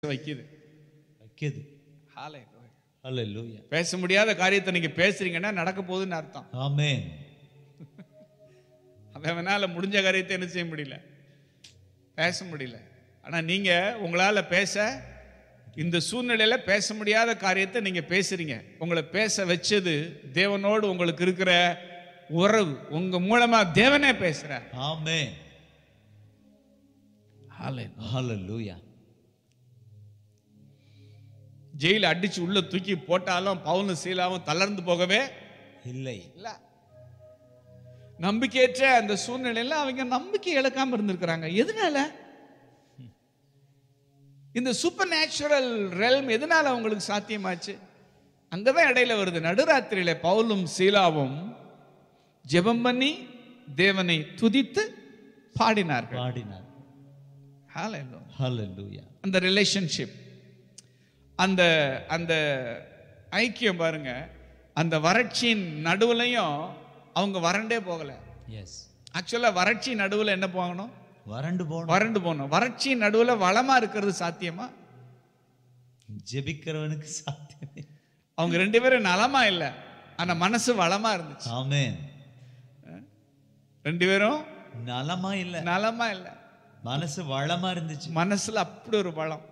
வைக்குது வைக்கிது ஹalleluya. ஹalleluya பேச முடியாத காரியத்தை நீங்க பேசுறீங்கன்னா நடக்க போகுதுன்னு அர்த்தம் ஆமென் அவனால முடிஞ்ச காரியத்தை என்ன செய்ய முடியல பேச முடியல ஆனா நீங்க உங்களால பேச இந்த சூழ்நிலையில பேச முடியாத காரியத்தை நீங்க பேசுறீங்க உங்களை பேச வச்சது தேவனோடு உங்களுக்கு இருக்கிற உறவு உங்க மூலமா தேவனே பேசுறார் ஆமென் ஹalleluya ஜெயில அடிச்சு உள்ள தூக்கி போட்டாலும் பவுலும் சீலாவும் தளர்ந்து போகவே இல்லை இல்ல நம்பிக்கையற்ற அந்த சூழ்நிலையில அவங்க நம்பிக்கை இழக்காம இருந்திருக்கிறாங்க எதனால இந்த சூப்பர் நேச்சுரல் ரெல்ம் எதனால அவங்களுக்கு சாத்தியமாச்சு அங்கதான் இடையில வருது நடுராத்திரியில பவுலும் சீலாவும் ஜெபம் பண்ணி தேவனை துதித்து பாடினார்கள் பாடினார் Hallelujah. ஹalleluya அந்த ரிலேஷன்ஷிப் அந்த அந்த ஐக்கியம் பாருங்க அந்த வறட்சியின் நடுவுலையும் அவங்க வறண்டே போகல எஸ் ஆக்சுவலா வறட்சி நடுவுல என்ன போகணும் வறண்டு போன வறண்டு போகணும் வறட்சி நடுவுல வளமா இருக்கிறது சாத்தியமா ஜெபிக்கிறவனுக்கு சாத்தியமே அவங்க ரெண்டு பேரும் நலமா இல்ல ஆனா மனசு வளமா இருந்துச்சு ஆமென் ரெண்டு பேரும் நலமா இல்ல நலமா இல்ல மனசு வளமா இருந்துச்சு மனசுல அப்படி ஒரு பலம்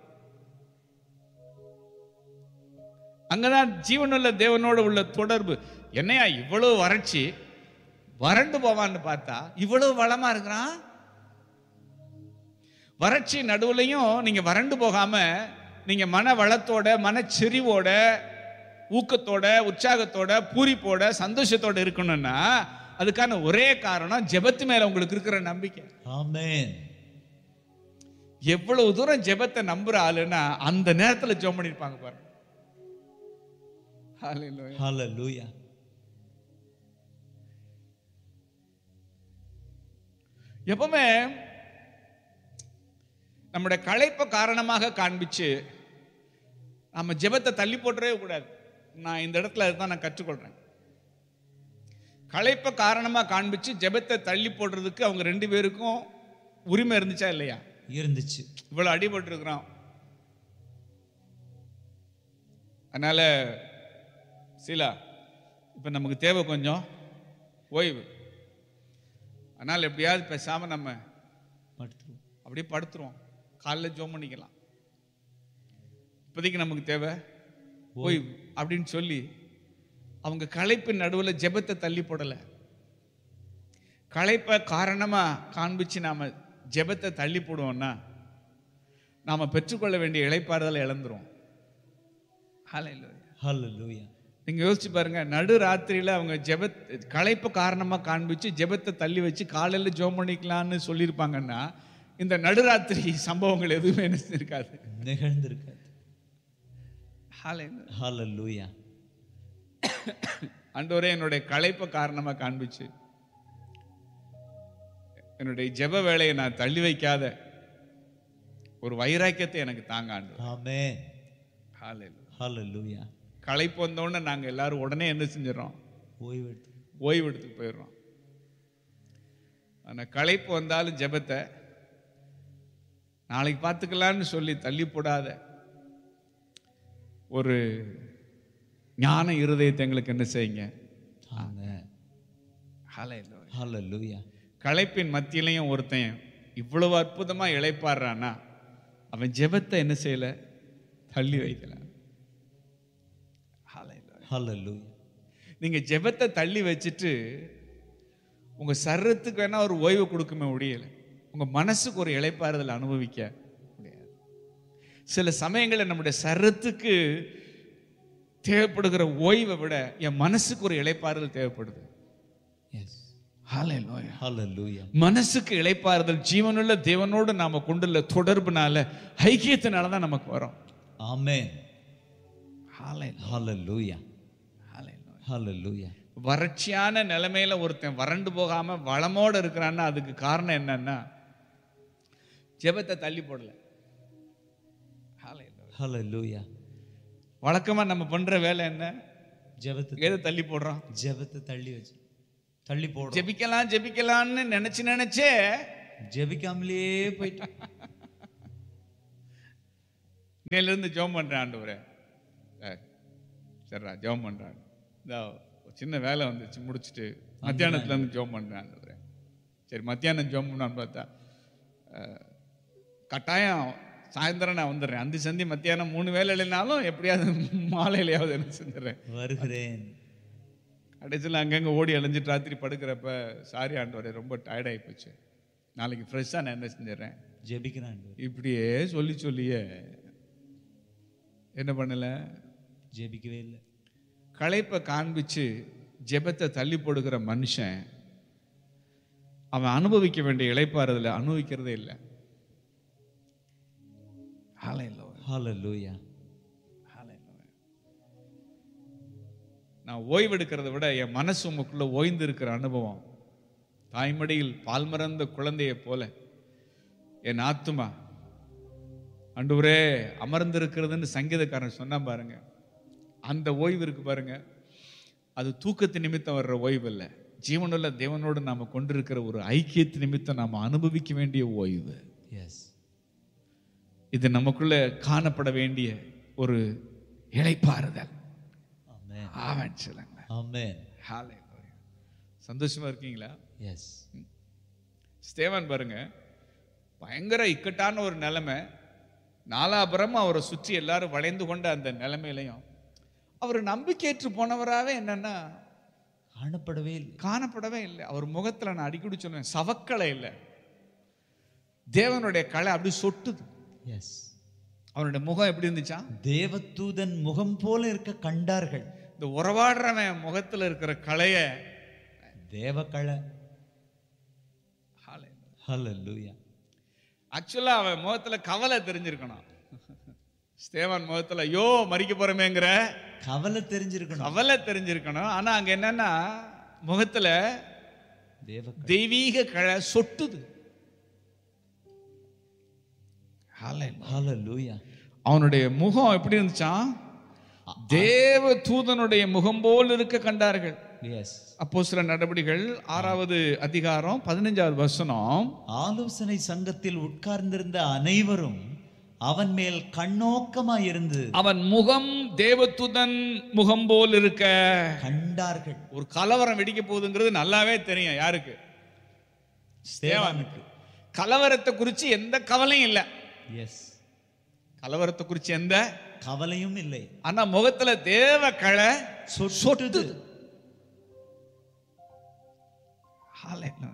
அங்கதான் ஜீவனுள்ள தேவனோட உள்ள தொடர்பு என்னையா இவ்வளவு வறட்சி வறண்டு போவான்னு பார்த்தா இவ்வளவு வளமா இருக்கிறான் வறட்சி நடுவுலையும் நீங்க வறண்டு போகாம நீங்க மன வளத்தோட மனச்செறிவோட ஊக்கத்தோட உற்சாகத்தோட பூரிப்போட சந்தோஷத்தோட இருக்கணும்னா அதுக்கான ஒரே காரணம் ஜெபத்து மேல உங்களுக்கு இருக்கிற நம்பிக்கை ஆமென் எவ்வளவு தூரம் ஜெபத்தை நம்புற ஆளுன்னா அந்த நேரத்துல ஜெபம் பண்ணிருப்பாங்க பாருங்க Hallelujah. ஹalleluya எப்பவுமே நம்முடைய களைப்பை காரணமாக காண்பிச்சு நம்ம ஜெபத்தை தள்ளி போட்டுறவே கூடாது நான் இந்த இடத்துல அதுதான் நான் கற்றுக்கொள்றேன் களைப்பை காரணமா காண்பிச்சு ஜெபத்தை தள்ளி போடுறதுக்கு அவங்க ரெண்டு பேருக்கும் உரிமை இருந்துச்சா இல்லையா இருந்துச்சு இவ்வளவு அடிபட்டு இருக்கிறோம் அதனால சீலா இப்ப நமக்கு தேவை கொஞ்சம் ஓய்வு அதனால எப்படியாவது பேசாம நம்ம படுத்துருவோம் அப்படியே படுத்துருவோம் காலைல ஜோம் பண்ணிக்கலாம் இப்போதைக்கு நமக்கு தேவை ஓய்வு அப்படின்னு சொல்லி அவங்க களைப்பின் நடுவில் ஜெபத்தை தள்ளி போடலை களைப்பை காரணமா காண்பிச்சு நாம ஜெபத்தை தள்ளி போடுவோம்னா நாம பெற்றுக்கொள்ள வேண்டிய இளைப்பாறுதலை இழந்துருவோம் ஹalleluya. ஹalleluya நீங்க யோசிச்சு பாருங்க நடு ராத்திரியில அவங்க ஜெப களைப்பு காரணமா காண்பிச்சு ஜெபத்தை தள்ளி வச்சு காலையில ஜோம் பண்ணிக்கலாம்னு சொல்லியிருப்பாங்கன்னா இந்த நடுராத்திரி சம்பவங்கள் எதுவுமே என்ன இருக்காது நிகழ்ந்திருக்காது Hallelujah. ஹalleluya ஆண்டவரே என்னுடைய களைப்பை காரணமா காண்பிச்சு என்னுடைய ஜெப வேலையை நான் தள்ளி வைக்காத ஒரு வைராக்கியத்தை எனக்கு தாங்க ஆண்டவர் ஆமென் Hallelujah. ஹalleluya களைப்பு வந்தோடனே நாங்க எல்லாரும் உடனே என்ன செஞ்சிடறோம் ஓய்வு எடுத்து ஓய்வு எடுத்துட்டு போயிடுறோம் ஆனா களைப்பு வந்தாலும் ஜெபத்தை நாளைக்கு பார்த்துக்கலான்னு சொல்லி தள்ளி போடாத ஒரு ஞான இருதயத்தை எங்களுக்கு என்ன செய்யுங்க ஆமென் Hallelujah. ஹalleluya களைப்பின் மத்தியிலையும் ஒருத்தன் இவ்வளவு அற்புதமா இளைப்பாடுறான்னா அவன் ஜெபத்தை என்ன செய்யல தள்ளி வைக்கல Hallelujah. ஹalleluya நீங்க ஜெபத்தை தள்ளி வச்சுட்டு உங்க சர்றத்துக்கு வேணா ஒரு ஓய்வு கொடுக்குமே முடியல உங்க மனசுக்கு ஒரு இளைப்பாறுதல் அனுபவிக்க முடியாது சில சமயங்களில் நம்முடைய சர்றத்துக்கு தேவைப்படுகிற ஓய்வை விட என் மனசுக்கு ஒரு இளைப்பாறுதல் தேவைப்படுது எஸ் Hallelujah. ஹalleluya மனசுக்கு இளைப்பாறுதல் ஜீவனுள்ள தேவனோடு நாம கொண்டுள்ள தொடர்புனால ஐக்கியத்தினால தான் நமக்கு வரும் ஆமென் Hallelujah. ஹalleluya Hallelujah. ஹalleluya வறட்சியான நிலைமையில ஒருத்தன் வறண்டு போகாம வளமோட இருக்கிறான்னா அதுக்கு காரணம் என்னன்னா ஜெபத்தை தள்ளி போடல Hallelujah. ஹalleluya வழக்கமா நம்ம பண்ற வேலை என்ன ஜெபத்தை எதை தள்ளி போடுறோம் ஜெபத்தை தள்ளி வச்சு தள்ளி போடுறோம் ஜெபிக்கலாம் ஜெபிக்கலாம்னு நினைச்சு நினைச்சே ஜெபிக்காமலே போயிட்டு இன்னையிலேருந்து ஜெபம் பண்ணுறேன் ஆண்டவரே சார் சரிடா ஜெபம் பண்ணுறான் இந்த சின்ன வேலை வந்துச்சு முடிச்சுட்டு மத்தியானத்துல இருந்து ஜெபம் பண்ணுறேன் ஆண்டவரே சரி மத்தியானம் ஜெபம் பண்ணான்னு பார்த்தா அஹ், கட்டாயம் சாயந்தரம் நான் வந்துடுறேன் அந்த சந்தி மத்தியானம் மூணு வேலை இல்லைனாலும் எப்படியாவது மாலையிலையாவது என்ன செஞ்சிடறேன் வருகிறேன் கடைசியில் அங்கங்கே ஓடி அலைஞ்சிட்டு ராத்திரி படுக்கிறப்ப சாரி ஆண்டவரே ரொம்ப டயர்டாகி போச்சு நாளைக்கு ஃப்ரெஷ்ஷாக நான் என்ன செஞ்சிடறேன் ஜெபிக்கிறேன் ஆண்டவரே. இப்படியே சொல்லி சொல்லியே என்ன பண்ணல ஜெபிக்கவே இல்லை களைப்பை காண்பிச்சு ஜெபத்தை தள்ளி போடுகிற மனுஷன் அவன் அனுபவிக்க வேண்டிய இளைப்பாறுதல அனுபவிக்கிறதே இல்லை Hallelujah. ஹalleluya Hallelujah. நான் ஓய்வெடுக்கிறத விட என் மனசு உமக்குள்ள ஓய்ந்து இருக்கிற அனுபவம் தாய்மடியில் பால் மறந்த குழந்தையைப் போல என் ஆத்துமா அண்டுவரே அமர்ந்திருக்கிறதுன்னு சங்கீதக்காரன் சொன்னா பாருங்க அந்த ஓய்வு இருக்கு பாருங்க அது தூக்கத்து நிமித்தம் வர்ற ஓய்வு இல்லை ஜீவனுள்ள தேவனோடு நாம கொண்டிருக்கிற ஒரு ஐக்கியத்து நிமித்தம் நாம அனுபவிக்க வேண்டிய ஓய்வு எஸ் இது நமக்குள்ள காணப்பட வேண்டிய ஒரு இளைப்பாறுதல் ஆமென் ஆவன் சொல்லுங்க ஆமென் Hallelujah. சந்தோஷமா இருக்கீங்களா எஸ் ஸ்தேவான் பாருங்க பயங்கர இக்கட்டான ஒரு நிலைமை நாலாபுரமும் அவரை சுற்றி எல்லாரும் வளைந்து கொண்ட அந்த நிலைமையிலையும் அவர் நம்பிக்கையற்று போனவராகவே என்னன்னா காணப்படவே இல்லை காணப்படவே இல்லை அவர் முகத்துல நான் அடிக்கடி சொல்லுவேன் சவக்கலை இல்லை தேவனுடைய கலை அப்படி சொட்டுது எஸ் அவனுடைய முகம் எப்படி இருந்துச்சா தேவதூதன் முகம் போல இருக்க கண்டார்கள் இந்த உறவாடுறவன் முகத்துல இருக்கிற கலைய தேவக்கலை ஹalleluya ஆக்சுவலா அவன் முகத்துல கவலை தெரிஞ்சிருக்கணும் ஸ்தேவான் முகத்துல ஐயோ மறிக்க போறமேங்கிற கவலை தெரிஞ்சிருக்கணும் கவலை தெரிஞ்சிருக்கணும் ஆனா அங்க என்னன்னா முகத்துல தேவ தெய்வீக கலை சொட்டுது ஹalleluya அவனுடைய முகம் எப்படி இருந்துச்சான் தேவ தூதனுடைய முகம் போல் இருக்க கண்டார்கள் எஸ் அப்போ சில நடவடிக்கைகள் ஆறாவது அதிகாரம் பதினஞ்சாவது வசனம் ஆலோசனை சங்கத்தில் உட்கார்ந்திருந்த அனைவரும் அவன் மேல் கண்ணோக்கமாய் இருந்து அவன் முகம் தேவதூதன் முகம் போல் இருக்க கண்டார்கள் ஒரு கலவரம் வெடிக்க போகுதுங்கிறது நல்லாவே தெரியும் யாருக்கு ஸ்தேவானுக்கு கலவரத்தை குறித்து எந்த கவலையும் இல்லை எஸ் கலவரத்தை குறித்து எந்த கவலையும் இல்லை ஆனா முகத்துல தேவ களை சொட்டுது Hallelujah.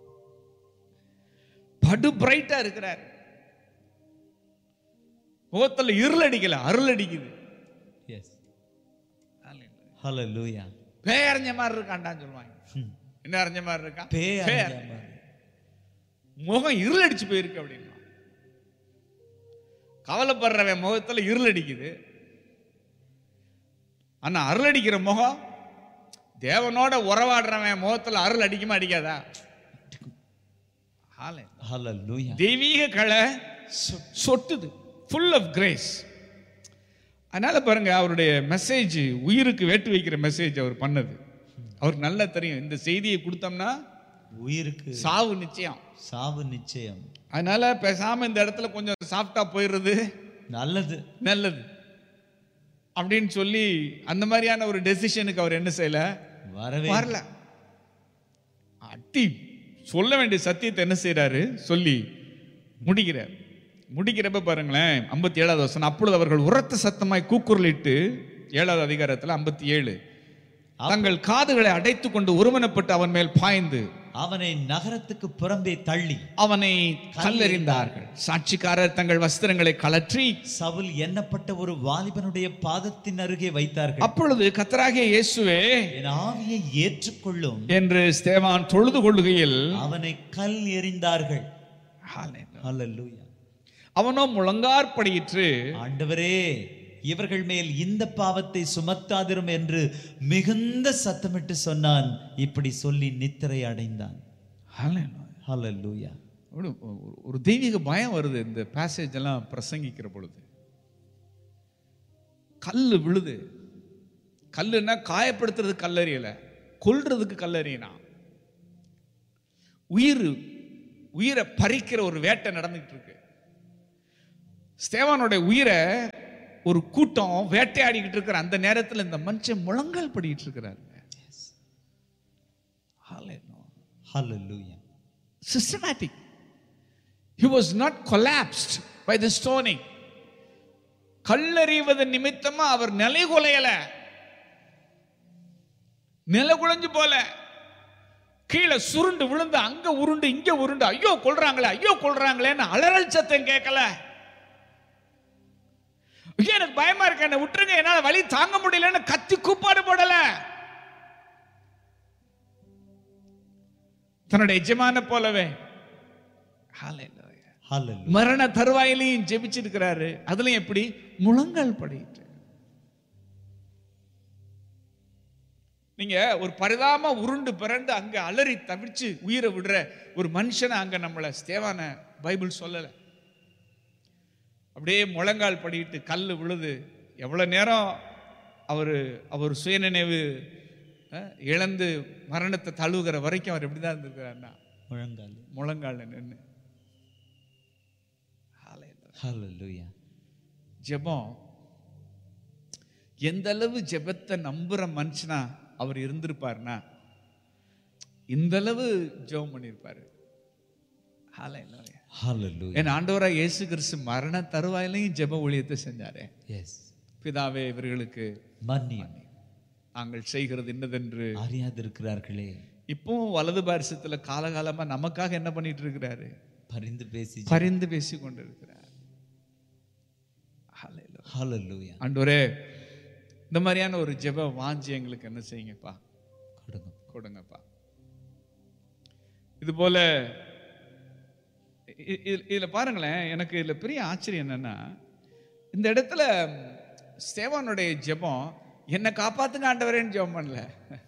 படு பிரைட்டா இருக்கிறார் முகத்துல இருள் அடிக்கல அருள் அடிக்குது எஸ் ஹalleluya பேரஞ்ச மாதிரி இருக்கான்டான்னு சொல்லுவாங்க ஹம். என்ன அரைஞ்ச மாதிரி இருக்கான் பேய் பேய் அறைஞ்ச மாதிரி. முகம் இருள் அடிச்சு போயிருக்கு அப்படின்னா கவலைப்படுறவன் முகத்துல இருள் அடிக்குது ஆனா அருள் அடிக்கிற முகம் தேவனோட உறவாடுறவன் முகத்துல அருள் அடிக்குமா அடிக்காதா Hallelujah. ஹalleluya தெய்வீக களை சொட்டுது ஃபுல் ஆஃப் கிரேஸ் அதனால பாருங்க அவருடைய மெசேஜ் உயிருக்கு வேட்டு வைக்கிற மெசேஜ் அவர் பண்ணது அவருக்கு நல்லா தெரியும் இந்த செய்தியை கொடுத்தோம்னா உயிருக்கு சாவு நிச்சயம் சாவு நிச்சயம் அதனால பேசாம இந்த இடத்துல கொஞ்சம் சாஃப்டா போயிடுறது நல்லது நல்லது அப்படின்னு சொல்லி அந்த மாதிரியான ஒரு டெசிஷனுக்கு அவர் என்ன செய்யல வரவே வரல அட்டி சொல்ல வேண்டிய சத்தியத்தை என்ன செய்றாரு சொல்லி முடிக்கிறார் முடிக்கிறப்ப பாருங்களேன் ஐம்பத்தி ஏழாவது வசனம் அப்பொழுது அவர்கள் உரத்த சத்தமாய் கூக்குரலிட்டு ஏழாவது அதிகாரத்துல ஐம்பத்தி ஏழு தங்கள் காதுகளை அடைத்துக் கொண்டு ஒருமனப்பட்டு அவன் மேல் பாய்ந்து அவனை நகரத்துக்கு புறம்பே தள்ளி அவனை கல்லெறிந்தார்கள் சாட்சிக்காரர் தங்கள் வஸ்திரங்களை கலற்றி சவுல் எண்ணப்பட்ட ஒரு வாலிபனுடைய பாதத்தின் அருகே வைத்தார்கள் அப்பொழுது கத்தராகிய இயேசுவே என் ஆவியை ஏற்றுக்கொள்ளும் என்று ஸ்தேவான் தொழுது கொள்ளுகையில் அவனை கல் எறிந்தார்கள் ஹalleluya அவனோ முழங்கார்படியிற்று ஆண்டவரே இவர்கள் மேல் இந்த பாவத்தை சுமத்தாதிரும் என்று மிகுந்த சத்தமிட்டு சொன்னான் இப்படி சொல்லி நித்திரை அடைந்தான் ஹalleluya ஒரு ஒரு தெய்வீக பயம் வருது இந்த பேசேஜ் எல்லாம் பிரசங்கிக்கிற பொழுது கல்லு விழுது கல்லுன்னா காயப்படுத்துறதுக்கு கல்லறியல கொல்றதுக்கு கல்லறியனா உயிர் உயிரை பறிக்கிற ஒரு வேட்டை நடந்துகிட்டு இருக்கு ஸ்தேவானுடைய உயிரை ஒரு கூட்டம் வேட்டையாடிக்கிட்டு இருக்கிற அந்த நேரத்தில் இந்த மனுஷன் முழங்கால் படிக்கிட்டு இருக்கிறாரு Hallelujah. systematic. He was not collapsed by the stoning. கல்லறிவது நிமித்தமா அவர் நிலை குலையல நில குலைஞ்சு போல கீழே சுருண்டு விழுந்து அங்க உருண்டு இங்க உருண்டு ஐயோ கொல்றாங்களே ஐயோ கொல்றாங்களேன்னு அலறல் சத்தம் கேட்கல ஐயோ எனக்கு பயமா இருக்கு என்ன விட்டுருங்க என்னால வலி தாங்க முடியலன்னு கத்தி கூப்பாடு போடல தன்னுடைய எஜமான போலவே Hallelujah. Hallelujah. மரண தருவாயிலையும் ஜெபிச்சிருக்கிறாரு அதுலயும் எப்படி முழங்கால் படிட்டு நீங்க ஒரு பரிதாம உருண்டு பிறண்டு அங்க அலறி தவிச்சு உயிரை விடுற ஒரு மனுஷனை அங்க நம்மள ஸ்தேவான பைபிள் சொல்லல அப்படியே முழங்கால் படிட்டு கல் விழுது எவ்வளவு நேரம் அவர் அவர் சுயநினைவு அஹ், இழந்து மரணத்தை தழுவுகிற வரைக்கும் அவர் எப்படிதான் இருந்திருக்கிறாருன்னா முழங்கால் முழங்கால் நின்று Hallelujah. ஜெபம் எந்த அளவு ஜெபத்தை நம்புற மனுஷனா அவர் இருந்திருப்பார்னா இந்த அளவு ஜெபம் பண்ணியிருப்பாரு Hallelujah. Hallelujah. என் ஆண்டவராக இயேசு கிறிஸ்து மரண தருவாயிலையும் ஜெப ஊழியத்தை செஞ்சாரே Yes. பிதாவே இவர்களுக்கு மன்னியும் நாங்கள் செய்கிறது இன்னதென்று அறியாதிருக்கிறார்களே இப்பவும் வலது பாரிசத்துல காலகாலமா நமக்காக என்ன பண்ணிட்டு இருக்கிறாரு பரிந்து பேசி பரிந்து பேசி கொண்டு இருக்கிறார் Hallelujah. ஆண்டவரே இந்த மாதிரியான ஒரு ஜெப வாஞ்சி எங்களுக்கு என்ன செய்யுங்கப்பா கொடுங்க கொடுங்கப்பா இது போல இ- இ- இதுல பாருங்களேன் எனக்கு இதுல பெரிய ஆச்சரியம் என்னன்னா இந்த இடத்துல ஸ்தேவானுடைய ஜெபம் என்னை காப்பாத்துங்க ஆண்டவரேன்னு ஜெபம் பண்ணல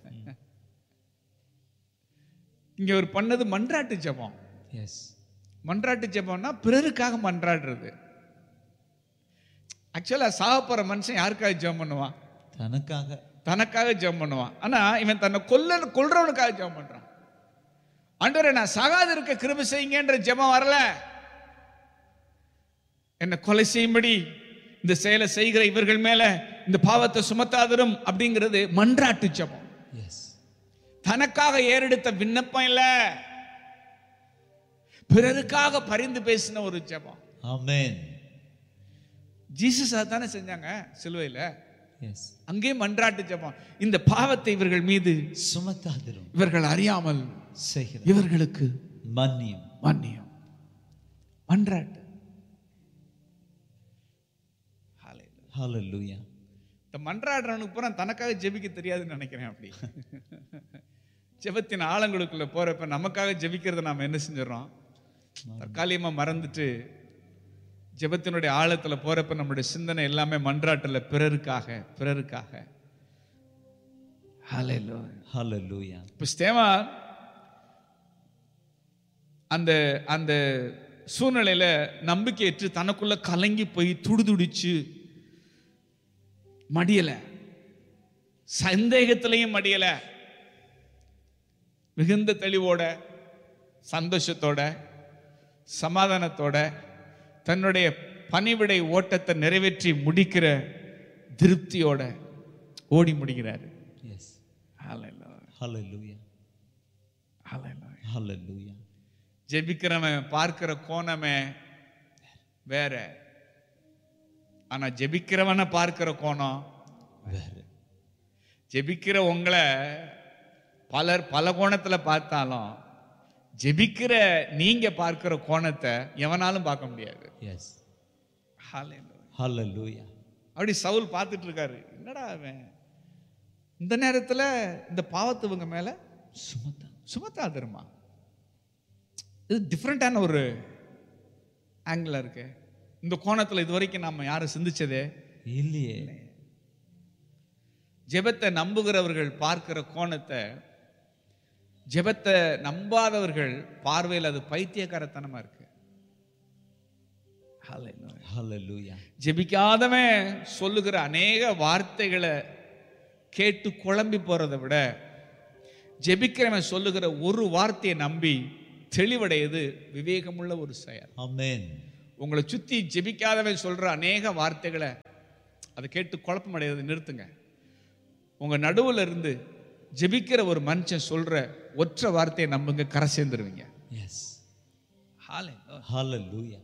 இங்க ஒரு பண்ணது மன்றாட்டு ஜெபம் எஸ் மன்றாட்டு ஜெபம்னா பிறருக்காக மன்றாடுறது ஆக்சுவலா சாக போற மனுஷன் யாருக்காக ஜெபம் பண்ணுவான் தனக்காக தனக்காக ஜெபம் பண்ணுவான் ஆனா இவன் தன்னை கொல்ல கொல்றவனுக்காக ஜெபம் பண்றான் ஆண்டவரே நான் சகாது இருக்க கிருபை செய்யுங்கன்ற ஜெபம் வரல என்ன கொலை செய்யும்படி இந்த செயலை செய்கிற இவர்கள் மேல இந்த பாவத்தை சுமத்தாதரும் அப்படிங்கிறது மன்றாட்டு ஜெபம் எஸ் தனக்காக ஏறெடுத்த விண்ணப்பம் இல்ல பிறருக்காக பரிந்து பேசின ஒரு ஜெபம் ஆமென் ஜீசஸ் தானே செஞ்சாங்க சிலுவையில எஸ் அங்கேயும் மன்றாட்டு ஜெபம் இந்த பாவத்தை இவர்கள் மீது சுமத்தாதிரும் இவர்கள் அறியாமல் செய்கிற இவர்களுக்கு மன்னியும் மன்னியம் மன்றாட்டு Hallelujah. இந்த மன்றாடுறவனுக்கு பூரா தனக்காக ஜெபிக்க தெரியாதுன்னு நினைக்கிறேன் அப்படி ஜெபத்தின் ஆழங்களுக்குள்ள போறப்ப நமக்காக ஜெபிக்கிறத நாம என்ன செஞ்சிடறோம் தற்காலிகமா மறந்துட்டு ஜெபத்தினுடைய ஆழத்துல போறப்ப நம்மளுடைய சிந்தனை எல்லாமே மன்றாட்டுல பிறருக்காக பிறருக்காக Hallelujah. Hallelujah. இப்போ ஸ்தேவா அந்த அந்த சூழ்நிலையில நம்பிக்கையற்று தனக்குள்ள கலங்கி போய் துடிதுடிச்சு மடியல சந்தேகத்திலையும் மடியல மிகுந்த தெளிவோட சந்தோஷத்தோட சமாதானத்தோட தன்னுடைய பணிவிடை ஓட்டத்தை நிறைவேற்றி முடிக்கிற திருப்தியோட ஓடி முடிக்கிறாரு Yes. Hallelujah. Hallelujah. Hallelujah. Hallelujah. ஜெபிக்கிறவன் பார்க்கிற கோணமே வேற ஆனா ஜெபிக்கிறவனை பார்க்கிற கோணம் வேறு ஜெபிக்கிற உங்களை பலர் பல கோணத்துல பார்த்தாலும் ஜெபிக்கிற நீங்க பார்க்கிற கோணத்தை எவனாலும் பார்க்க முடியாது எஸ் Hallelujah. Hallelujah. அப்படி சவுல் பார்த்துட்டு இருக்காரு என்னடா அவன் இந்த நேரத்துல இந்த பாவத்து இவங்க மேல சுமத்தா சுமத்தாதிருமா இது டிஃப்ரெண்டான ஒரு ஆங்கிள் இருக்கு இந்த கோணத்துல இது வரைக்கும் நாம யாரும் சிந்திச்சதே இல்லையே ஜெபத்தை நம்புகிறவர்கள் பார்க்கிற கோணத்தை ஜெபத்தை நம்பாதவர்கள் பார்வையில் அது பைத்தியக்காரத்தனமா இருக்கு Hallelujah. Hallelujah. ஜெபிக்காதவன் சொல்லுகிற அநேக வார்த்தைகளை கேட்டு குழம்பி போறதை விட ஜெபிக்கிறவன் சொல்லுகிற ஒரு வார்த்தையை நம்பி தெளிவடையது விவேகமுள்ள ஒரு செயல் Amen. உங்களை சுத்தி ஜெபிக்காதவன் சொல்ற அநேக வார்த்தைகளை அதை கேட்டு குழப்பம் அடையிறது நிறுத்துங்க உங்க நடுவுல இருந்து ஜெபிக்கிற ஒரு மனுஷன் சொல்ற ஒற்றை வார்த்தையை நம்புங்க கரை சேர்ந்துருவீங்க எஸ் ஹalleluya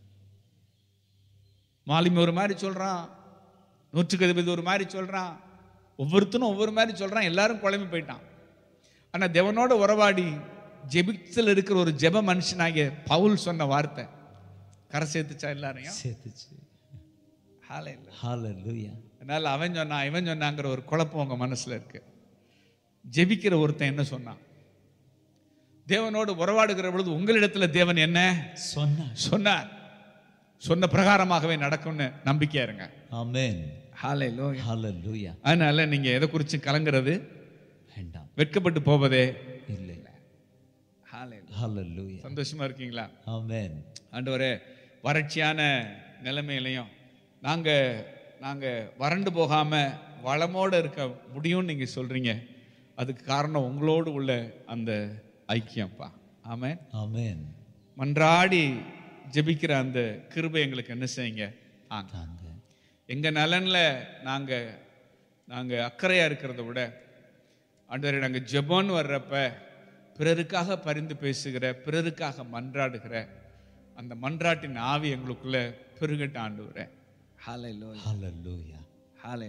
மாலிமி ஒரு மாதிரி சொல்றான் நூற்றுக்கு அதிபதி ஒரு மாதிரி சொல்றான் ஒவ்வொருத்தனும் ஒவ்வொரு மாதிரி சொல்றான் எல்லாரும் குழம்பி போயிட்டான் ஆனா தேவனோட உறவாடி ஜெபித்தில் இருக்கிற ஒரு ஜெப மனுஷனாகிய பவுல் சொன்ன வார்த்தை கரை சேர்த்துச்சா எல்லாரையும் சேர்த்துச்சு Hallelujah. ஹalleluya அதனால அவன் சொன்னான் இவன் சொன்னாங்கிற ஒரு குழப்பம் உங்க மனசுல இருக்கு ஜெபிக்கிற ஒருத்தன் என்ன சொன்னான் தேவனோடு உறவாடுகிற பொழுது உங்களிடத்துல தேவன் என்ன சொன்னார் சொன்னார் சொன்ன பிரகாரமாகவே நடக்கும்னு நம்பிக்கையா இருங்க ஆமென் ஹalleluya ஹalleluya அதனால நீங்க எதை குறித்து கலங்குறது வேண்டாம் வெட்கப்பட்டு போவதே இல்லை Hallelujah. ஹalleluya சந்தோஷமா இருக்கீங்களா ஆமென் ஆண்டவரே வறட்சியான நிலைமையிலையும் நாங்க நாங்க வறண்டு போகாம வளமோட இருக்க முடியும்னு நீங்க சொல்றீங்க அதுக்கு காரணம் உங்களோடு உள்ள அந்த ஐக்கியம்ப்பா ஆமென் ஆமென் மன்றாடி ஜெபிக்கிற அந்த கிருபை எங்களுக்கு என்ன செய்யுங்க தாங்க தாங்க எங்க நலன்ல நாங்க நாங்க அக்கறையா இருக்கிறத விட ஆண்டவரே நாங்க ஜெபம்னு வர்றப்ப பிறருக்காக பரிந்து பேசுகிற பிறருக்காக மன்றாடுகிற அந்த மன்றாட்டின் ஆவி எங்களுக்குள்ள பெருகட்ட ஆண்டவரே ஹalleluya ஹalleluya ஹalleluya